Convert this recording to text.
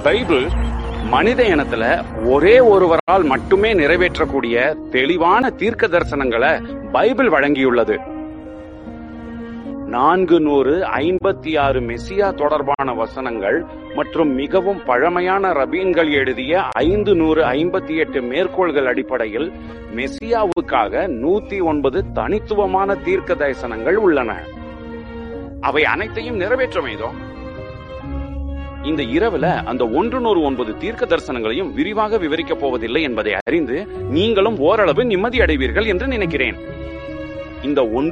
Bible மனித இனத்துல ஒரே ஒருவரால் மட்டுமே நிறைவேற்றக்கூடிய தெளிவான தீர்க்க தரிசனங்களை பைபிள் வழங்கியுள்ளது நான்கு நூறு ஐம்பத்தி ஆறு மெசியா தொடர்பான வசனங்கள் மற்றும் மிகவும் பழமையான ரபீன்கள் எழுதிய ஐந்து நூறு ஐம்பத்தி எட்டு மேற்கோள்கள் அடிப்படையில் மெசியாவுக்காக நூத்தி ஒன்பது தனித்துவமான தீர்க்க தரிசனங்கள் உள்ளன அவை அனைத்தையும் நிறைவேற்ற வேண்டும் இந்த இரவுல அந்த ஒன்று நூறு ஒன்பது தீர்க்க தரிசனங்களையும் விரிவாக விவரிக்கப் போவதில்லை என்பதை அறிந்து நீங்களும் ஓரளவு நிம்மதி அடைவீர்கள் என்று நினைக்கிறேன் இந்த ஒன்று